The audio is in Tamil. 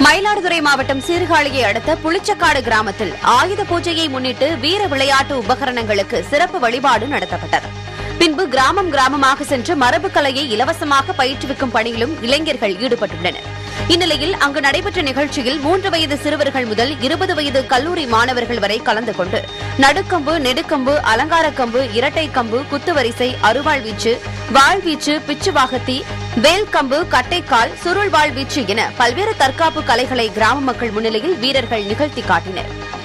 மயிலாடுதுறை மாவட்டம் சீர்காழியை அடுத்த புளிச்சக்காடு கிராமத்தில் ஆயுத பூஜையை முன்னிட்டு வீர விளையாட்டு உபகரணங்களுக்கு சிறப்பு வழிபாடு நடத்தப்பட்டது பின்பு கிராமம் கிராமமாக சென்று மரபு கலையை இலவசமாக பயிற்றுவிக்கும் பணியிலும் இளைஞர்கள் ஈடுபட்டுள்ளனர் இந்நிலையில் அங்கு நடைபெற்ற நிகழ்ச்சியில் மூன்று வயது சிறுவர்கள் முதல் இருபது வயது கல்லூரி மாணவர்கள் வரை கலந்து கொண்டு நடுக்கம்பு நெடுக்கம்பு அலங்காரக்கம்பு இரட்டை கம்பு குத்துவரிசை அருவாள் வீச்சு வாழ்வீச்சு பிச்சுவாகத்தி வேல் கம்பு கட்டைக்கால் சுருள் வாழ்வீச்சு என பல்வேறு தற்காப்பு கலைகளை கிராம மக்கள் முன்னிலையில் வீரர்கள் நிகழ்த்தி காட்டினர்